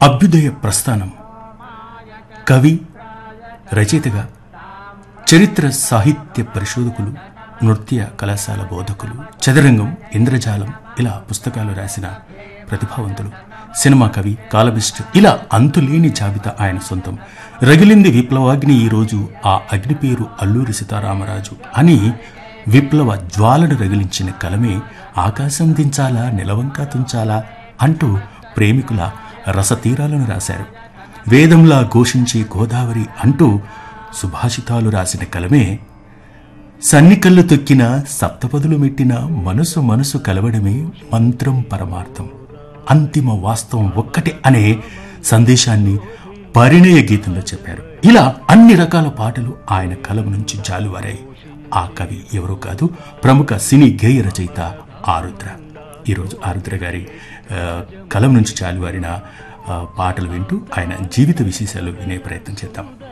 అభ్యుదయ ప్రస్థానం కవి రచయితగా చరిత్ర సాహిత్య పరిశోధకులు నృత్య కళాశాల బోధకులు చదరంగం ఇంద్రజాలం ఇలా పుస్తకాలు రాసిన ప్రతిభావంతులు సినిమా కవి కాలమిస్ట్ ఇలా అంతులేని జాబితా ఆయన సొంతం రగిలింది విప్లవాగ్ని ఈరోజు ఆ అగ్ని పేరు అల్లూరి సీతారామరాజు అని విప్లవ జ్వాలను రగిలించిన కలమే ఆకాశం దించాలా నిలవంక తుంచాలా అంటూ ప్రేమికుల రసతీరాలను రాశారు వేదంలా ఘోషించే గోదావరి అంటూ సుభాషితాలు రాసిన కలమే సన్నికళ్ళు తొక్కిన సప్తపదులు మెట్టిన మనసు మనసు కలవడమే మంత్రం పరమార్థం అంతిమ వాస్తవం ఒక్కటే అనే సందేశాన్ని పరిణయ గీతంలో చెప్పారు ఇలా అన్ని రకాల పాటలు ఆయన కలం నుంచి జాలువారాయి ఆ కవి ఎవరో కాదు ప్రముఖ సినీ గేయ రచయిత ఆరుద్ర ఈరోజు ఆరుద్ర గారి ఆ, కలం నుంచి జాలువారిన ఆ, పాటలు వింటూ ఆయన జీవిత విశేషాలు వినే ప్రయత్నం చేద్దాం